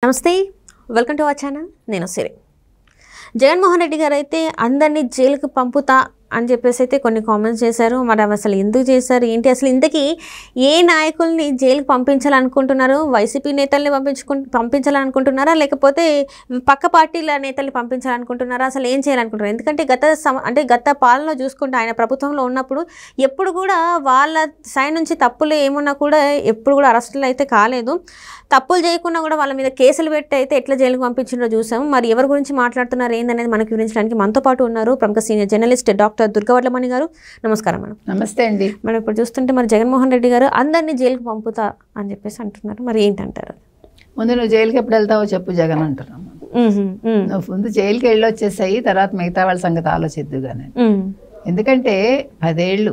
నమస్తే welcome to our channel నేను సిరి జగన్మోహన్ రెడ్డి గారు అయితే అందరినీ జైలుకు పంపుతా అని చెప్పేసి అయితే కొన్ని కామెంట్స్ చేశారు మరి అవి అసలు ఎందుకు చేశారు ఏంటి అసలు ఇంతకీ ఏ నాయకుల్ని జైలుకు పంపించాలనుకుంటున్నారు వైసీపీ నేతల్ని పంపించుకు పంపించాలనుకుంటున్నారా లేకపోతే పక్క పార్టీల నేతల్ని పంపించాలనుకుంటున్నారా అసలు ఏం చేయాలనుకుంటున్నారు ఎందుకంటే గత సమ అంటే గత పాలనలో చూసుకుంటే ఆయన ప్రభుత్వంలో ఉన్నప్పుడు ఎప్పుడు కూడా వాళ్ళ సైడ్ నుంచి తప్పులు ఏమున్నా కూడా ఎప్పుడు కూడా అరెస్టులు అయితే కాలేదు తప్పులు చేయకుండా కూడా వాళ్ళ మీద కేసులు పెట్టి అయితే ఎట్లా జైలుకు పంపించిందో చూసాం మరి ఎవరి గురించి మాట్లాడుతున్నారు ఏందనేది మనకు వివరించడానికి మనతో పాటు ఉన్నారు ప్రముఖ సీనియర్ జర్నలిస్ట్ డాక్టర్ దుర్గవడ్లమణి గారు నమస్కారం మేడం నమస్తే అండి మనం ఇప్పుడు చూస్తుంటే మరి జగన్మోహన్ రెడ్డి గారు అందరినీ జైలుకు పంపుతా అని చెప్పేసి అంటున్నారు మరి ఏంటంటారు ముందు నువ్వు జైలుకి ఎప్పుడు వెళ్తావో చెప్పు జగన్ అంటున్నాం మ్మ్, మ్మ్, నువ్వు ముందు జైలుకి వెళ్ళి వచ్చేసాయి తర్వాత మిగతా వాళ్ళ సంగతి ఆలోచిద్దు కానీ మ్మ్, ఎందుకంటే పదేళ్ళు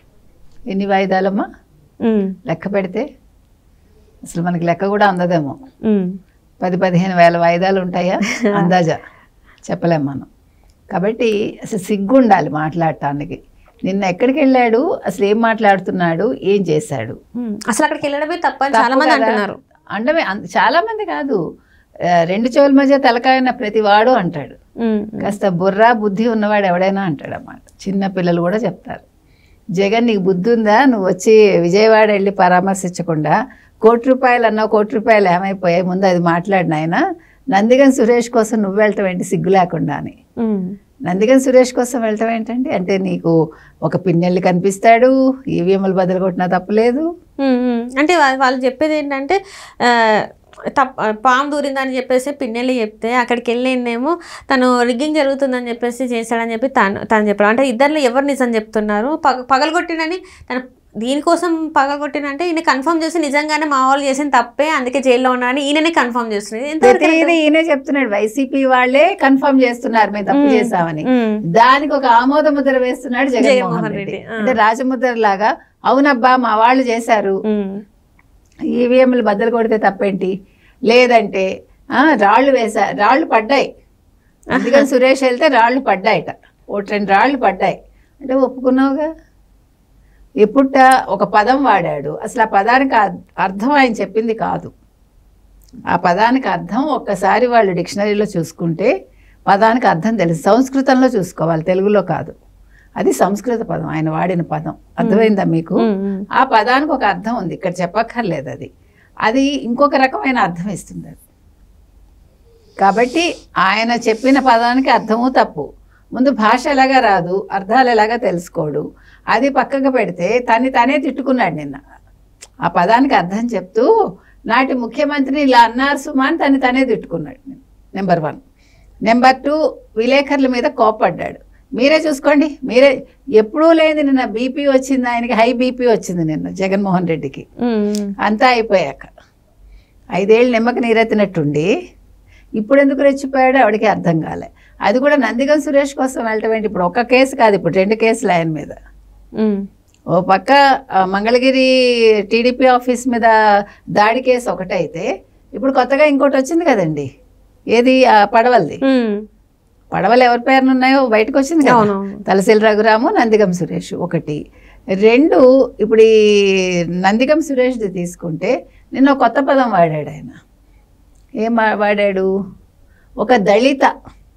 ఎన్ని వాయిదాలమ్మా మ్మ్, లెక్క పెడితే అసలు మనకి లెక్క కూడా అందదేమో మ్మ్, పది పదిహేను వేల వాయిదాలు ఉంటాయా అందాజా చెప్పలేం మనం కాబట్టి అసలు సిగ్గు ఉండాలి మాట్లాడటానికి నిన్న ఎక్కడికి వెళ్ళాడు అసలు ఏం మాట్లాడుతున్నాడు ఏం చేశాడు మ్మ్. అసలు అక్కడికి వెళ్ళడమే తప్పని చాలా తప్పు మంది కదా. అంటున్నారు అండమే అన్- చాలా మంది కాదు ఆ, రెండు చెవుల మధ్య తలకాయన ప్రతి వాడు అంటాడు మ్మ్, కాస్త బుర్ర బుద్ధి ఉన్నవాడు ఎవడైనా అంటాడు అన్నమాట చిన్న పిల్లలు కూడా చెప్తారు జగన్ నీకు బుద్ధి ఉందా నువ్వు వచ్చి విజయవాడ వెళ్ళి పరామర్శించకుండా కోటి రూపాయలు అన్నావు కోటి రూపాయలు ఏమైపోయాయి ముందు అది మాట్లాడిన ఆయన నందిగన్ సురేష్ కోసం నువ్వు వెళ్ళటం ఏంటి సిగ్గు లేకుండా అని మ్మ్, నందిగన్ సురేష్ కోసం వెళ్ళటం ఏంటండి అంటే నీకు ఒక పిన్నెల్లి కనిపిస్తాడు ఈవీఎంలు బదులు కొట్టినా తప్పలేదు మ్మ్, మ్మ్. అంటే వా- వాళ్ళు చెప్పేది ఏంటంటే ఆ, తప్ పాము దూరిందని చెప్పేసి పిన్నెల్లి చెప్తే అక్కడికి వెళ్ళిందేమో తను రిగ్గింగ్ జరుగుతుందని చెప్పేసి చేశాడని చెప్పి తను తను చెప్పాడు అంటే ఇద్దరిలో ఎవరు నిజం చెప్తున్నారు పగ పగలగొట్టినని తను దీనికోసం పగలగొట్టినంటే ఈయన కన్ఫర్మ్ చేసి నిజంగానే మా వాళ్ళు చేసిన తప్పే అందుకే జైల్లో ఉన్నారని ఈయననే కన్ఫర్మ్ చేస్తున్నది ఎంతవరకు ప్రతిదీ ఈయనే చెప్తున్నాడు వైసీపీ వాళ్ళే కన్ఫర్మ్ చేస్తున్నారు మేము తప్పు చేశామని మ్మ్. దానికి ఒక ఆమోద ముద్ర వేస్తున్నాడు జగన్మోహన్ జగన్మోహన్ రెడ్డి రెడ్డి, ఆ. అంటే రాజముద్ర లాగా అవునబ్బా మా వాళ్ళు చేశారు మ్మ్. ఈవీఎంలు బద్దలు కొడితే తప్పేంటి లేదంటే ఆ, రాళ్ళు వేసా రాళ్ళు పడ్డాయి అందుకని సురేష్ వెళ్తే రాళ్ళు పడ్డాయట ఒకటి రెండు రాళ్ళు పడ్డాయి అంటే ఒప్పుకున్నావుగా ఎప్పుట ఒక పదం వాడాడు అసలు ఆ పదానికి అర్- అర్థం ఆయన చెప్పింది కాదు ఆ పదానికి అర్థం ఒక్కసారి వాళ్ళు డిక్షనరీలో చూసుకుంటే పదానికి అర్థం తెలుసు సంస్కృతంలో చూసుకోవాలి తెలుగులో కాదు అది సంస్కృత పదం ఆయన వాడిన పదం అర్థమైందా మీకు మ్మ్, మ్మ్. ఆ పదానికి ఒక అర్థం ఉంది ఇక్కడ చెప్పక్కర్లేదు అది అది ఇంకొక రకమైన అర్థం ఇస్తుంది అది కాబట్టి ఆయన చెప్పిన పదానికి అర్థము తప్పు ముందు భాష ఎలాగా రాదు అర్థాలు ఎలాగా తెలుసుకోడు అది పక్కకు పెడితే తన్ని తనే తిట్టుకున్నాడు నిన్న ఆ పదానికి అర్థం చెప్తూ నాటి ముఖ్యమంత్రిని ఇలా అన్నారు సుమా అని తన్ని తనే తిట్టుకున్నాడు నెంబర్ వన్ నెంబర్ టూ విలేకరుల మీద కోప్పడ్డాడు మీరే చూసుకోండి మీరే ఎప్పుడూ లేదు నిన్న బీపీ వచ్చింది ఆయనకి హై బీపీ వచ్చింది నిన్న జగన్మోహన్ రెడ్డికి మ్మ్. అంతా అయిపోయాక ఐదేళ్ళు నిమ్మకి నీరెత్తినట్టుండి ఇప్పుడు ఎందుకు రెచ్చిపోయాడో ఆవిడకి అర్థం కాలే అది కూడా నందిగం సురేష్ కోసం వెళ్ళటం ఏంటి ఇప్పుడు ఒక్క కేసు కాదు ఇప్పుడు రెండు కేసులు ఆయన మీద మ్మ్. ఓ పక్క ఆ, మంగళగిరి టీడీపీ ఆఫీస్ మీద దాడి కేసు ఒకటైతే ఇప్పుడు కొత్తగా ఇంకోటి వచ్చింది కదండి ఏది ఆ పడవలది మ్మ్. పడవలు ఎవరి పేరున ఉన్నాయో బయటకు వచ్చింది కదా అవునవును. తలసిల్ రఘురాము నందిగం సురేష్ ఒకటి రెండు ఇప్పుడు ఈ నందిగం సురేష్ది తీసుకుంటే నిన్న ఒక కొత్త పదం వాడాడు ఆయన ఏం వా- వాడాడు ఒక దళిత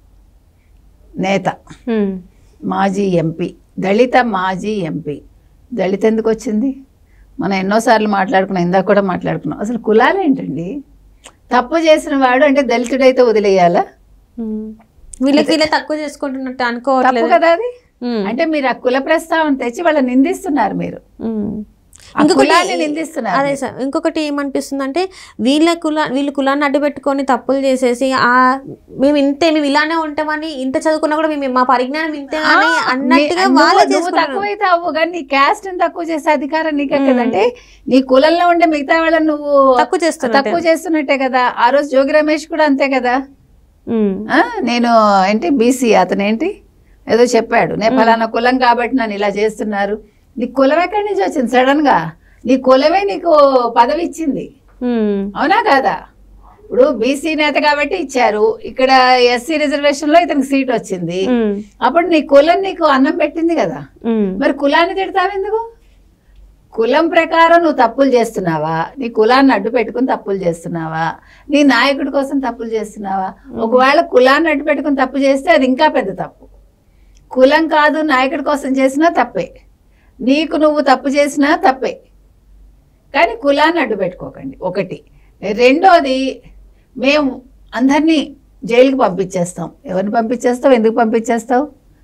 నేత మ్మ్. మాజీ ఎంపీ దళిత మాజీ ఎంపీ దళిత ఎందుకు వచ్చింది మనం ఎన్నోసార్లు మాట్లాడుకున్నాం ఇందాక కూడా మాట్లాడుకున్నాం అసలు కులాలు ఏంటండి తప్పు చేసిన వాడు అంటే దళితుడైతే వదిలేయాలా మ్మ్. వీళ్ళకి వీళ్ళే తక్కువ చేసుకుంటున్నట్టు తప్పు అనుకోవట్లేదు కదా అది మ్మ్. అంటే మీరు ఆ కుల ప్రస్తావన తెచ్చి వాళ్ళని నిందిస్తున్నారు మీరు మ్మ్. ఆ కులాన్ని నిందిస్తున్నారు అదే సార్ ఇంకొకటి ఏమనిపిస్తుంది అంటే వీళ్ళ కుల వీళ్ళు కులాన్ని అడ్డుపెట్టుకొని తప్పులు చేసేసి ఆ మేము ఇంతే మేము ఇలానే ఉంటామని ఇంత చదువుకున్నా కూడా మేము మా పరిజ్ఞానం ఇంతే అని ఆ, అన్నట్టుగా నీ- వాళ్ళే నువ్వు- నువ్వు చేసుకుంటారు తక్కువైతే అవ్వు కానీ నీ క్యాస్ట్ తక్కువ చేసే అధికారం నీకే కదంటే నీ కులంలో ఉండే మిగతా వాళ్ళని నువ్వు తక్కువ చేస్తున్నట్టే. తక్కువ చేస్తున్నట్టే కదా ఆ రోజు జోగి రమేష్ కూడా అంతే కదా మ్మ్. ఆ, నేను ఏంటి బీసీ అతను ఏంటి ఏదో చెప్పాడు నేను ఫలానా కులం కాబట్టి నన్ను ఇలా చేస్తున్నారు నీ కులం ఎక్కడి నుంచి వచ్చింది సడన్ గా నీ కులమే నీకు పదవి ఇచ్చింది మ్మ్. అవునా కాదా ఇప్పుడు బీసీ నేత కాబట్టి ఇచ్చారు ఇక్కడ ఎస్సీ రిజర్వేషన్ లో ఇతనికి సీట్ వచ్చింది మ్మ్. అప్పుడు నీ కులం నీకు అన్నం పెట్టింది కదా మ్మ్. మరి కులాన్ని తిడతావెందుకు కులం ప్రకారం నువ్వు తప్పులు చేస్తున్నావా నీ కులాన్ని అడ్డు పెట్టుకుని తప్పులు చేస్తున్నావా నీ నాయకుడి కోసం తప్పులు చేస్తున్నావా ఒకవేళ కులాన్ని అడ్డు పెట్టుకుని తప్పు చేస్తే అది ఇంకా పెద్ద తప్పు కులం కాదు నాయకుడి కోసం చేసినా తప్పే నీకు నువ్వు తప్పు చేసినా తప్పే కానీ కులాన్ని అడ్డు పెట్టుకోకండి ఒకటి రెండోది మేము అందరినీ జైలుకి పంపించేస్తాం ఎవరిని పంపించేస్తావు ఎందుకు పంపించేస్తావు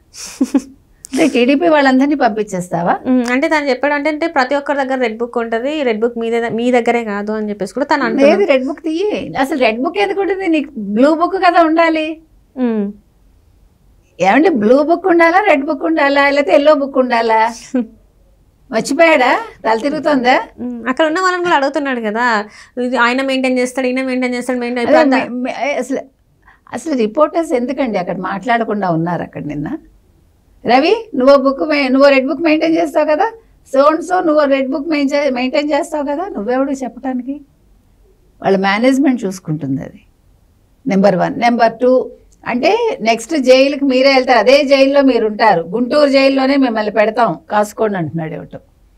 అంటే టీడీపీ వాళ్ళందరినీ పంపించేస్తావా ఉమ్, అంటే తను చెప్పాడు అంటే అంటే ప్రతి ఒక్కరి దగ్గర రెడ్ బుక్ ఉంటుంది రెడ్ బుక్ మీ దగ్గర మీ దగ్గరే కాదు అని చెప్పేసి కూడా తను అంటుంది లేదు రెడ్ బుక్ తీయి అసలు రెడ్ బుక్ ఎందుకు ఉంటుంది నీకు బ్లూ బుక్ కదా ఉండాలి ఉమ్. ఏమంటే బ్లూ బుక్ ఉండాలా రెడ్ బుక్ ఉండాలా లేకపోతే ఎల్లో బుక్ ఉండాలా మర్చిపోయాడా తల తిరుగుతుందా ఉమ్, అక్కడ ఉన్న వాళ్ళని కూడా అడుగుతున్నాడు కదా ఇది ఆయన మెయింటైన్ చేస్తాడు ఈయన మెయింటైన్ చేస్తాడు మెయింటైన్ అదే మే- మే- అసలు అసలు రిపోర్టర్స్ ఎందుకండి అక్కడ మాట్లాడకుండా ఉన్నారు అక్కడ నిన్న రవి నువ్వు బుక్ నువ్వు రెడ్ బుక్ మెయింటైన్ చేస్తావు కదా సో అండ్ సో నువ్వు రెడ్ బుక్ మెయింటైన్ చేస్తావు కదా నువ్వెవడు చెప్పడానికి వాళ్ళ మేనేజ్మెంట్ చూసుకుంటుంది అది నెంబర్ వన్ నెంబర్ టూ అంటే నెక్స్ట్ జైలుకి మీరే వెళ్తారు అదే జైల్లో మీరు ఉంటారు గుంటూరు జైల్లోనే మిమ్మల్ని పెడతాం కాసుకోండి అంటున్నాడు ఏమిటో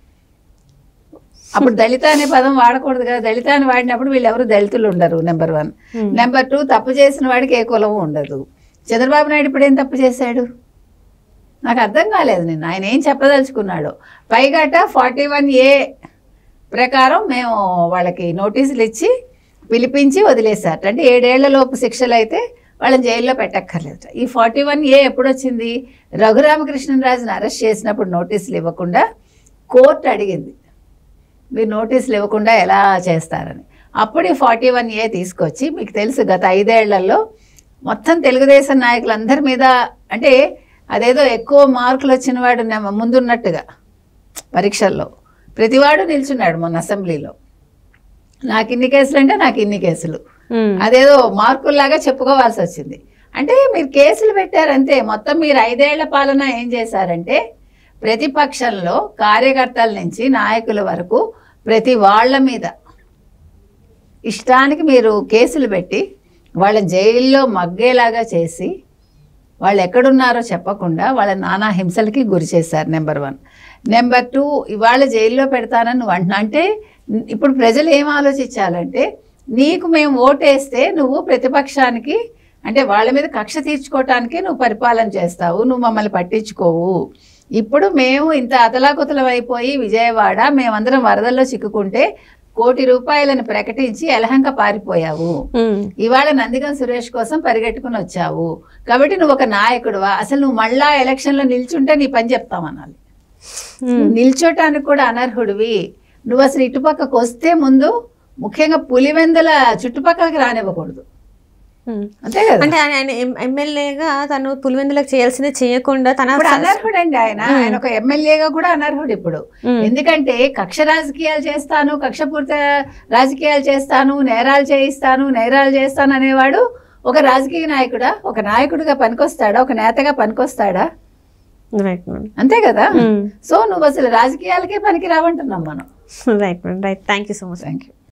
అప్పుడు దళిత అనే పదం వాడకూడదు కదా దళిత అని వాడినప్పుడు వీళ్ళు ఎవరు దళితులు ఉండరు number one Hmm. Number two తప్పు చేసిన వాడికి ఏ కులము ఉండదు చంద్రబాబు నాయుడు ఇప్పుడు ఏం తప్పు చేశాడు నాకు అర్థం కాలేదు నేను ఆయన ఏం చెప్పదలుచుకున్నాడు పైగాట ఫార్టీ వన్ ఏ ప్రకారం మేము వాళ్ళకి నోటీసులు ఇచ్చి పిలిపించి వదిలేశారట అంటే ఏడేళ్ల లోపు శిక్షలు అయితే వాళ్ళని జైల్లో పెట్టక్కర్లేదు ఈ ఫార్టీ వన్ ఏ ఎప్పుడు వచ్చింది రఘురామకృష్ణరాజుని అరెస్ట్ చేసినప్పుడు నోటీసులు ఇవ్వకుండా కోర్టు అడిగింది మీరు నోటీసులు ఇవ్వకుండా ఎలా చేస్తారని అప్పుడు ఈ ఫార్టీ వన్ ఏ తీసుకొచ్చి మీకు తెలుసు గత ఐదేళ్లలో మొత్తం తెలుగుదేశం నాయకులందరి మీద అంటే అదేదో ఎక్కువ మార్కులు వచ్చిన వాడు నెమ- ముందున్నట్టుగా పరీక్షల్లో ప్రతివాడు నిల్చున్నాడు మొన్న అసెంబ్లీలో నాకు ఇన్ని కేసులు అంటే నాకు ఇన్ని కేసులు ఉమ్. అదేదో మార్కుల్లాగా చెప్పుకోవాల్సి వచ్చింది అంటే మీరు కేసులు పెట్టారంతే మొత్తం మీరు ఐదేళ్ల పాలన ఏం చేశారంటే ప్రతిపక్షంలో కార్యకర్తల నుంచి నాయకుల వరకు ప్రతి వాళ్ళ మీద ఇష్టానికి మీరు కేసులు పెట్టి వాళ్ళ జైల్లో మగ్గేలాగా చేసి వాళ్ళు ఎక్కడున్నారో చెప్పకుండా వాళ్ళ నానా హింసలకి గురి చేశారు నెంబర్ వన్ నెంబర్ టూ ఇవాళ జైల్లో పెడతానని నువ్వు అంటున్నా అంటే ఇప్పుడు ప్రజలు ఏం ఆలోచించాలంటే నీకు మేము ఓటేస్తే నువ్వు ప్రతిపక్షానికి అంటే వాళ్ళ మీద కక్ష తీర్చుకోవటానికి నువ్వు పరిపాలన చేస్తావు నువ్వు మమ్మల్ని పట్టించుకోవు ఇప్పుడు మేము ఇంత అతలాకుతలం అయిపోయి విజయవాడ మేమందరం వరదల్లో చిక్కుకుంటే కోటి రూపాయలను ప్రకటించి ఎలహంక పారిపోయావు ఉమ్. ఇవాళ నందిగం సురేష్ కోసం పరిగెట్టుకుని వచ్చావు కాబట్టి నువ్వు ఒక నాయకుడువా అసలు నువ్వు మళ్ళా ఎలక్షన్లో నిల్చుంటే నీ పని చెప్తామనాలి ఉమ్. నిల్చోటానికి కూడా అనర్హుడివి నువ్వు అసలు ఇటుపక్కకు వస్తే ముందు ముఖ్యంగా పులివెందుల చుట్టుపక్కలకి రానివ్వకూడదు ఉమ్. అంతే కదా అంటే ఆయన ఆయన ఎం- ఎమ్మెల్యేగా తను పులివెందులకు చేయాల్సింది చేయకుండా తన ఇప్పుడు అనర్హుడండి ఆయన ఆయన ఒక ఎమ్మెల్యేగా కూడా అనర్హుడు ఇప్పుడు ఉమ్. ఎందుకంటే కక్ష రాజకీయాలు చేస్తాను కక్షపూరిత రాజకీయాలు చేస్తాను నేరాలు చేయిస్తాను నేరాలు చేస్తాను అనేవాడు ఒక రాజకీయ నాయకుడా ఒక నాయకుడిగా పనికొస్తాడా ఒక నేతగా పనికొస్తాడా రైట్ మేడం అంతే కదా ఉమ్. సో నువ్వు అసలు రాజకీయాలకే పనికి రావంటున్నాం మనం right madam right thank you so much thank you